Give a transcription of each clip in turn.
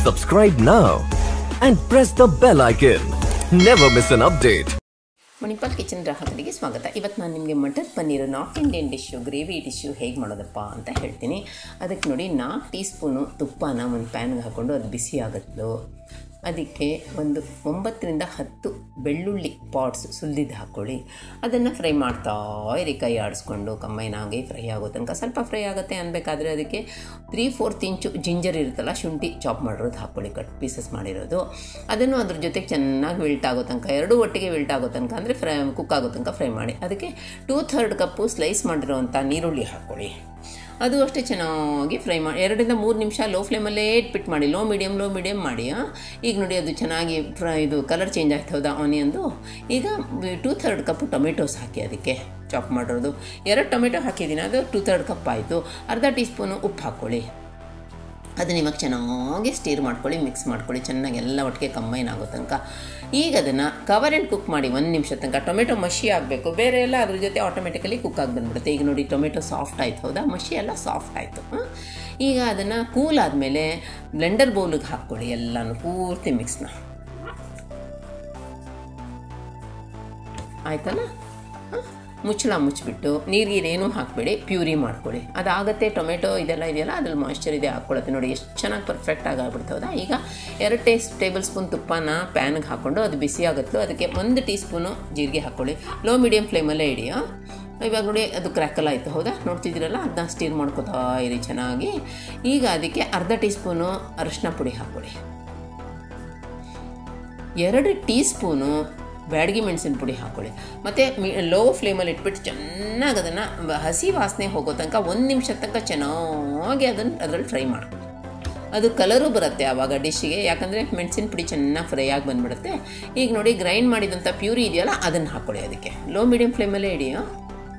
Subscribe now and press the bell icon. Never miss an update. Manipal kitchen ಗ್ರಾಹಕರಿಗೆ ಸ್ವಾಗತ ಇವತ್ತು ನಾನು ನಿಮಗೆ matar paneer north Indian dish gravy dish ಹೇಗೆ ಮಾಡೋದಪ್ಪ ಅಂತ ಹೇಳ್ತೀನಿ ಅದಕ್ಕೆ ನೋಡಿ ನಾಲ್ಕು ಟೀ ಸ್ಪೂನು ತುಪ್ಪನ ಒಂದು ಪ್ಯಾನ್ಗೆ ಹಾಕ್ಕೊಂಡು ಅದು ಬಿಸಿ ಆಗುತ್ತೋ ಅದಕ್ಕೆ ಒಂದು ಒಂಬತ್ತರಿಂದ ಹತ್ತು ಬೆಳ್ಳುಳ್ಳಿ ಪಾಟ್ಸ್ ಸುಲಿದು ಹಾಕ್ಕೊಳ್ಳಿ ಅದನ್ನು ಫ್ರೈ ಮಾಡ್ತಾ ಇರಿ ಕೈ ಆಡಿಸ್ಕೊಂಡು ಕಂಬೈನಾಗಿ ಫ್ರೈ ಆಗೋ ತನಕ ಸ್ವಲ್ಪ ಫ್ರೈ ಆಗುತ್ತೆ ಅನ್ಬೇಕಾದ್ರೆ ಅದಕ್ಕೆ ತ್ರೀ ಫೋರ್ತ್ ಇಂಚು ಜಿಂಜರ್ ಇರುತ್ತಲ್ಲ ಶುಂಠಿ ಚಾಪ್ ಮಾಡಿರೋದು ಹಾಕ್ಕೊಳ್ಳಿ ಕಟ್ ಪೀಸಸ್ ಮಾಡಿರೋದು ಅದನ್ನು ಅದ್ರ ಜೊತೆಗೆ ಚೆನ್ನಾಗಿ ವಿಲ್ಟ್ ಆಗೋ ತನಕ ಎರಡೂ ಒಟ್ಟಿಗೆ ವಿಲ್ಟ್ ಆಗೋ ತನಕ ಅಂದರೆ ಫ್ರೈ ಕುಕ್ ಆಗೋ ತನಕ ಫ್ರೈ ಮಾಡಿ ಅದಕ್ಕೆ ಟೂ ಥರ್ಡ್ ಕಪ್ಪು ಸ್ಲೈಸ್ ಮಾಡಿರೋವಂಥ ನೀರುಳ್ಳಿ ಹಾಕ್ಕೊಳ್ಳಿ ಅದು ಅಷ್ಟೇ ಚೆನ್ನಾಗಿ ಫ್ರೈ ಮಾಡಿ ಎರಡರಿಂದ ಮೂರು ನಿಮಿಷ ಲೋ ಫ್ಲೇಮಲ್ಲೇ ಇಟ್ಬಿಟ್ಟು ಮಾಡಿ ಲೋ ಮೀಡಿಯಮ್ ಲೋ ಮೀಡಿಯಮ್ ಮಾಡಿ ಆ. ಈಗ ನೋಡಿ ಅದು ಚೆನ್ನಾಗಿ ಫ್ರೈ ಇದು ಕಲರ್ ಚೇಂಜ್ ಆಯ್ತು ಹೌದಾ ಆನಿಯನ್ದು ಈಗ ಟೂ ಥರ್ಡ್ ಕಪ್ ಟೊಮೆಟೊಸ್ ಹಾಕಿ ಅದಕ್ಕೆ ಚಾಪ್ ಮಾಡಿರೋದು ಎರಡು ಟೊಮೆಟೊ ಹಾಕಿದ್ದೀನಿ ಅದು ಟೂ ಥರ್ಡ್ ಕಪ್ ಆಯಿತು ಅರ್ಧ ಟೀ ಸ್ಪೂನು ಉಪ್ಪು ಹಾಕ್ಕೊಳ್ಳಿ ಅದನ್ನ ಇವಾಗ ಚೆನ್ನಾಗಿ ಸ್ಟೀರ್ ಮಾಡ್ಕೊಳ್ಳಿ ಮಿಕ್ಸ್ ಮಾಡ್ಕೊಳ್ಳಿ ಚೆನ್ನಾಗಿ ಎಲ್ಲ ಒಟ್ಟಿಗೆ ಕಂಬೈನ್ ಆಗೋ ತನಕ ಈಗ ಅದನ್ನು ಕವರ್ ಆ್ಯಂಡ್ ಕುಕ್ ಮಾಡಿ ಒಂದು ನಿಮಿಷ ತನಕ ಟೊಮೆಟೊ ಮಷಿ ಆಗಬೇಕು ಬೇರೆ ಎಲ್ಲ ಅದ್ರ ಜೊತೆ ಆಟೋಮೆಟಿಕಲಿ ಕುಕ್ ಆಗಿ ಬಂದ್ಬಿಡುತ್ತೆ ಈಗ ನೋಡಿ ಟೊಮೆಟೊ ಸಾಫ್ಟ್ ಆಯ್ತು ಹೌದಾ ಮಷಿ ಎಲ್ಲ ಸಾಫ್ಟ್ ಆಯಿತು ಈಗ ಅದನ್ನು ಕೂಲ್ ಆದಮೇಲೆ ಬ್ಲೆಂಡರ್ ಬೌಲಿಗೆ ಹಾಕ್ಕೊಳ್ಳಿ ಎಲ್ಲನೂ ಪೂರ್ತಿ ಮಿಕ್ಸ್ನ ಆಯ್ತಲ್ಲ ಹ? ಮುಚ್ಚಳ ಮುಚ್ಚಿಬಿಟ್ಟು ನೀರಿಗೇನೇನು ಹಾಕಬೇಡಿ ಪ್ಯೂರಿ ಮಾಡ್ಕೊಳ್ಳಿ ಅದಾಗತ್ತೆ ಟೊಮೆಟೊ ಇದೆಲ್ಲ ಇದೆಯಲ್ಲ ಅದ್ರಲ್ಲಿ ಮಾಯ್ಶ್ಚರ್ ಇದೆ ಹಾಕ್ಕೊಳತ್ತೆ ನೋಡಿ ಎಷ್ಟು ಚೆನ್ನಾಗಿ ಪರ್ಫೆಕ್ಟಾಗಿ ಆಗ್ಬಿಡ್ತದ ಈಗ ಎರಡು ಟೇಸ್ ಟೇಬಲ್ ಸ್ಪೂನ್ ತುಪ್ಪನ ಪ್ಯಾನ್ಗೆ ಹಾಕ್ಕೊಂಡು ಅದು ಬಿಸಿ ಆಗುತ್ತೋ ಅದಕ್ಕೆ ಒಂದು ಟೀ ಸ್ಪೂನು ಜೀರಿಗೆ ಹಾಕ್ಕೊಳ್ಳಿ ಲೋ ಮೀಡಿಯಮ್ ಫ್ಲೇಮಲ್ಲೇ ಇಡಿ ಆ? ಇವಾಗ ನೋಡಿ ಅದು ಕ್ರ್ಯಾಕಲ್ ಆಯಿತು ಹೌದಾ ನೋಡ್ತಿದ್ದೀರಲ್ಲ ಅದನ್ನ ಸ್ಟೀರ್ ಮಾಡ್ಕೋತಾ ಇರಿ ಚೆನ್ನಾಗಿ ಈಗ ಅದಕ್ಕೆ ಅರ್ಧ ಟೀ ಸ್ಪೂನು ಅರಶಿನ ಪುಡಿ ಹಾಕ್ಕೊಳ್ಳಿ ಎರಡು ಟೀ ಸ್ಪೂನು ಬ್ಯಾಡಗಿ ಮೆಣಸಿನ ಪುಡಿ ಹಾಕ್ಕೊಳ್ಳಿ ಮತ್ತು ಮಿ ಲೋ ಫ್ಲೇಮಲ್ಲಿ ಇಟ್ಬಿಟ್ಟು ಚೆನ್ನಾಗಿ ಅದನ್ನು ಹಸಿ ವಾಸನೆ ಹೋಗೋ ತನಕ ಒಂದು ನಿಮಿಷ ತನಕ ಚೆನ್ನಾಗಿ ಅದನ್ನು ಅದರಲ್ಲಿ ಫ್ರೈ ಮಾಡ್ಕೊಳ್ಳಿ ಅದು ಕಲರು ಬರುತ್ತೆ ಆವಾಗ ಡಿಶ್ಶಿಗೆ ಯಾಕಂದರೆ ಮೆಣಸಿನ ಪುಡಿ ಚೆನ್ನಾಗಿ ಫ್ರೈ ಆಗಿ ಬಂದುಬಿಡುತ್ತೆ ಈಗ ನೋಡಿ ಗ್ರೈಂಡ್ ಮಾಡಿದಂಥ ಪ್ಯೂರಿ ಇದೆಯಲ್ಲ ಅದನ್ನು ಹಾಕ್ಕೊಳ್ಳಿ ಅದಕ್ಕೆ ಲೋ ಮೀಡಿಯಮ್ ಫ್ಲೇಮಲ್ಲೇ ಇಡಿ ಆ?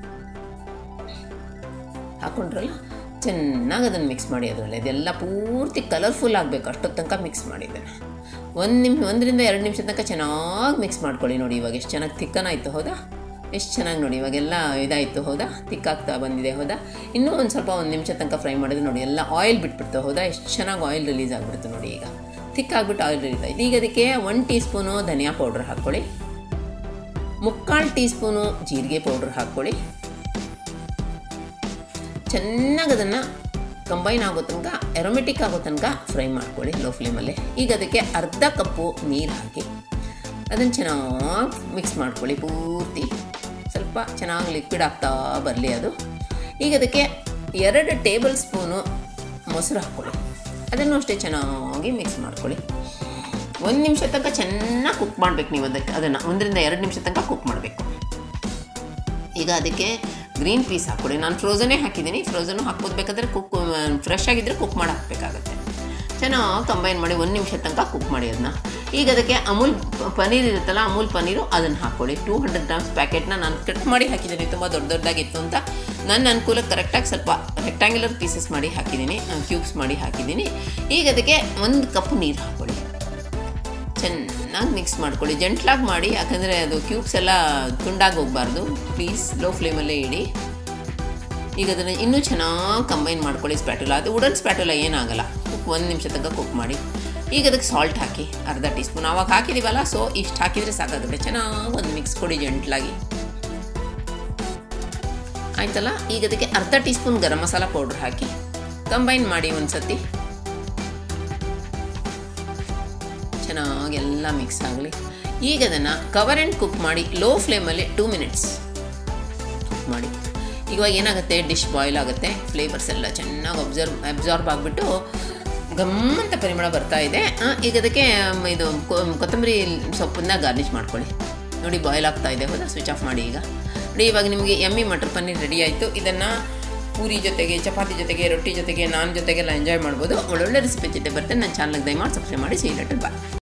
ಹಾಕ್ಕೊಂಡ್ರಲ್ಲ ಚೆನ್ನಾಗಿ ಅದನ್ನು ಮಿಕ್ಸ್ ಮಾಡಿ ಅದರಲ್ಲಿ ಅದೆಲ್ಲ ಪೂರ್ತಿ ಕಲರ್ಫುಲ್ ಆಗಬೇಕು ಅಷ್ಟೊತ್ತು ತನಕ ಮಿಕ್ಸ್ ಮಾಡಿದ್ದೇನೆ ಒಂದು ನಿಮಿಷ ಒಂದರಿಂದ ಎರಡು ನಿಮಿಷ ತನಕ ಚೆನ್ನಾಗಿ ಮಿಕ್ಸ್ ಮಾಡ್ಕೊಳ್ಳಿ ನೋಡಿ ಇವಾಗ ಎಷ್ಟು ಚೆನ್ನಾಗಿ ತಿಕ್ಕನಾಯಿತು ಹೌದಾ ಎಷ್ಟು ಚೆನ್ನಾಗಿ ನೋಡಿ ಇವಾಗೆಲ್ಲ ಇದಾಯಿತು ಹೌದಾ ತಿಕ್ಕಾಗ್ತಾ ಬಂದಿದೆ ಹೌದಾ ಇನ್ನೂ ಒಂದು ಸ್ವಲ್ಪ ಒಂದು ನಿಮಿಷ ತನಕ ಫ್ರೈ ಮಾಡಿದ್ರೆ ನೋಡಿ ಎಲ್ಲ ಆಯಿಲ್ ಬಿಟ್ಬಿಡ್ತು ಹೌದಾ ಎಷ್ಟು ಚೆನ್ನಾಗಿ ಆಯಿಲ್ ರಿಲೀಸ್ ಆಗಿಬಿಡ್ತು ನೋಡಿ ಈಗ ತಿಕ್ಕಾಗ್ಬಿಟ್ಟು ಆಯಿಲ್ ರಿಲೀಸ್ ಆಯಿತು ಈಗ ಅದಕ್ಕೆ ಒನ್ ಟೀ ಸ್ಪೂನು ಧನಿಯಾ ಪೌಡ್ರ್ ಹಾಕ್ಕೊಳ್ಳಿ ಮುಕ್ಕಾಲು ಟೀ ಸ್ಪೂನು ಜೀರಿಗೆ ಪೌಡ್ರ್ ಹಾಕ್ಕೊಳ್ಳಿ ಚೆನ್ನಾಗಿ ಅದನ್ನು ಕಂಬೈನ್ ಆಗೋ ತನಕ ಎರೋಮೆಟಿಕ್ ಆಗೋ ತನಕ ಫ್ರೈ ಮಾಡ್ಕೊಳ್ಳಿ ಲೋ ಫ್ಲೇಮಲ್ಲಿ ಈಗ ಅದಕ್ಕೆ ಅರ್ಧ ಕಪ್ಪು ನೀರು ಹಾಕಿ ಅದನ್ನು ಚೆನ್ನಾಗಿ ಮಿಕ್ಸ್ ಮಾಡ್ಕೊಳ್ಳಿ ಪೂರ್ತಿ ಸ್ವಲ್ಪ ಚೆನ್ನಾಗಿ ಲಿಕ್ವಿಡ್ ಆಗ್ತಾ ಬರಲಿ ಅದು ಈಗ ಅದಕ್ಕೆ ಎರಡು ಟೇಬಲ್ ಸ್ಪೂನು ಮೊಸರು ಹಾಕ್ಕೊಳ್ಳಿ ಅದನ್ನು ಅಷ್ಟೇ ಚೆನ್ನಾಗಿ ಮಿಕ್ಸ್ ಮಾಡ್ಕೊಳ್ಳಿ ಒಂದು ನಿಮಿಷ ತನಕ ಚೆನ್ನಾಗಿ ಕುಕ್ ಮಾಡಬೇಕು ನೀವು ಅದಕ್ಕೆ ಅದನ್ನು ಒಂದರಿಂದ ಎರಡು ನಿಮಿಷ ತನಕ ಕುಕ್ ಮಾಡಬೇಕು ಈಗ ಅದಕ್ಕೆ ಗ್ರೀನ್ ಪೀಸ್ ಹಾಕ್ಕೊಡಿ ನಾನು ಫ್ರೋಝನೇ ಹಾಕಿದ್ದೀನಿ ಫ್ರೋಝನು ಹಾಕ್ಬೋದು ಬೇಕಾದ್ರೆ ಕುಕ್ ಫ್ರೆಶ್ ಆಗಿದ್ದರೆ ಕುಕ್ ಮಾಡಿ ಹಾಕಬೇಕಾಗತ್ತೆ ಚೆನ್ನಾಗಿ ಕಂಬೈನ್ ಮಾಡಿ ಒಂದು ನಿಮಿಷ ತನಕ ಕುಕ್ ಮಾಡಿ ಅದನ್ನ ಈಗ ಅದಕ್ಕೆ ಅಮೂಲ್ ಪ- ಪನ್ನೀರ್ ಇರುತ್ತಲ್ಲ ಅಮೂಲ್ ಪನ್ನೀರು ಅದನ್ನು ಹಾಕ್ಕೊಳ್ಳಿ ಟೂ ಹಂಡ್ರೆಡ್ ಗ್ರಾಮ್ಸ್ ಪ್ಯಾಕೆಟ್ನ ನಾನು ಕಟ್ ಮಾಡಿ ಹಾಕಿದ್ದೀನಿ ತುಂಬ ದೊಡ್ಡ ದೊಡ್ಡದಾಗಿತ್ತು ಅಂತ ನನ್ನ ಅನುಕೂಲಕ್ಕೆ ಕರೆಕ್ಟಾಗಿ ಸ್ವಲ್ಪ ರೆಕ್ಟ್ಯಾಂಗ್ಯುಲರ್ ಪೀಸಸ್ ಮಾಡಿ ಹಾಕಿದ್ದೀನಿ ಕ್ಯೂಬ್ಸ್ ಮಾಡಿ ಹಾಕಿದ್ದೀನಿ ಈಗ ಅದಕ್ಕೆ ಒಂದು ಕಪ್ ನೀರು ಹಾಕ್ಕೊಳ್ಳಿ ಚೆನ್ನಾಗಿ ಮಿಕ್ಸ್ ಮಾಡ್ಕೊಳ್ಳಿ ಜಂಟ್ಲಾಗಿ ಮಾಡಿ ಯಾಕಂದರೆ ಅದು ಕ್ಯೂಬ್ಸ್ ಎಲ್ಲ ತುಂಡಾಗಿ ಹೋಗಬಾರ್ದು ಪ್ಲೀಸ್ ಲೋ ಫ್ಲೇಮಲ್ಲೇ ಇಡಿ ಈಗ ಅದನ್ನು ಇನ್ನೂ ಚೆನ್ನಾಗಿ ಕಂಬೈನ್ ಮಾಡ್ಕೊಳ್ಳಿ ಸ್ಪ್ಯಾಟುಲ ಅದು ವುಡನ್ ಸ್ಪ್ಯಾಟುಲ ಏನಾಗಲ್ಲ ಕುಕ್ ಒಂದು ನಿಮಿಷ ತನಕ ಕುಕ್ ಮಾಡಿ ಈಗ ಅದಕ್ಕೆ ಸಾಲ್ಟ್ ಹಾಕಿ ಅರ್ಧ ಟೀ ಸ್ಪೂನ್ ಆವಾಗ ಹಾಕಿದ್ದೀವಲ್ಲ ಸೊ ಇಷ್ಟು ಹಾಕಿದರೆ ಸಾಕಾಗುತ್ತೆ ಚೆನ್ನಾಗಿ ಒಂದು ಮಿಕ್ಸ್ ಕೊಡಿ ಜಂಟ್ಲಾಗಿ ಆಯ್ತಲ್ಲ ಈಗ ಅದಕ್ಕೆ ಅರ್ಧ teaspoon garam masala powder ಹಾಕಿ ಕಂಬೈನ್ ಮಾಡಿ ಒಂದು ಸತಿ ಚೆನ್ನಾಗಿ ಎಲ್ಲ ಮಿಕ್ಸ್ ಆಗಲಿ ಈಗ ಅದನ್ನು ಕವರ್ ಆ್ಯಂಡ್ ಕುಕ್ ಮಾಡಿ ಲೋ ಫ್ಲೇಮಲ್ಲಿ ಟೂ ಮಿನಿಟ್ಸ್ ಕುಕ್ ಮಾಡಿ ಇವಾಗ ಏನಾಗುತ್ತೆ ಡಿಶ್ ಬಾಯ್ಲ್ ಆಗುತ್ತೆ ಫ್ಲೇವರ್ಸ್ ಎಲ್ಲ ಚೆನ್ನಾಗಿ ಅಬ್ಸರ್ವ್ ಅಬ್ಸಾರ್ಬ್ ಆಗಿಬಿಟ್ಟು ಗಮ್ಮಂತ ಪರಿಮಳ ಬರ್ತಾ ಇದೆ ಆ, ಈಗ ಅದಕ್ಕೆ ಮ್, ಇದು ಕೊ- ಕೊತ್ತಂಬರಿ ಸೊಪ್ಪನ್ನ ಗಾರ್ನಿಷ್ ಮಾಡ್ಕೊಳ್ಳಿ ನೋಡಿ ಬಾಯ್ಲ್ ಆಗ್ತಾ ಇದೆ ಹೌದಾ ಸ್ವಿಚ್ ಆಫ್ ಮಾಡಿ ಈಗ ನೋಡಿ ಇವಾಗ ನಿಮಗೆ ಎಮ್ಮಿ ಮಟರ್ ಪನ್ನೀರ್ ರೆಡಿ ಆಯಿತು ಇದನ್ನು ಪೂರಿ ಜೊತೆಗೆ ಚಪಾತಿ ಜೊತೆಗೆ ರೊಟ್ಟಿ ಜೊತೆಗೆ ನಾನ್ ಜೊತೆಗೆಲ್ಲ ಎಂಜಾಯ್ ಮಾಡ್ಬೋದು ಒಳ್ಳೊಳ್ಳೆ ರೆಸಿಪಿ ಜೊತೆ ಬರ್ತೇನೆ ನನ್ನ ಚಾನಲ್ಗೆ ದಯಮಾಡಿ ಸಬ್ಸ್ಕ್ರೈಬ್ ಮಾಡಿ ಸಿ ಲೆಟರ್ ಬಾಯ್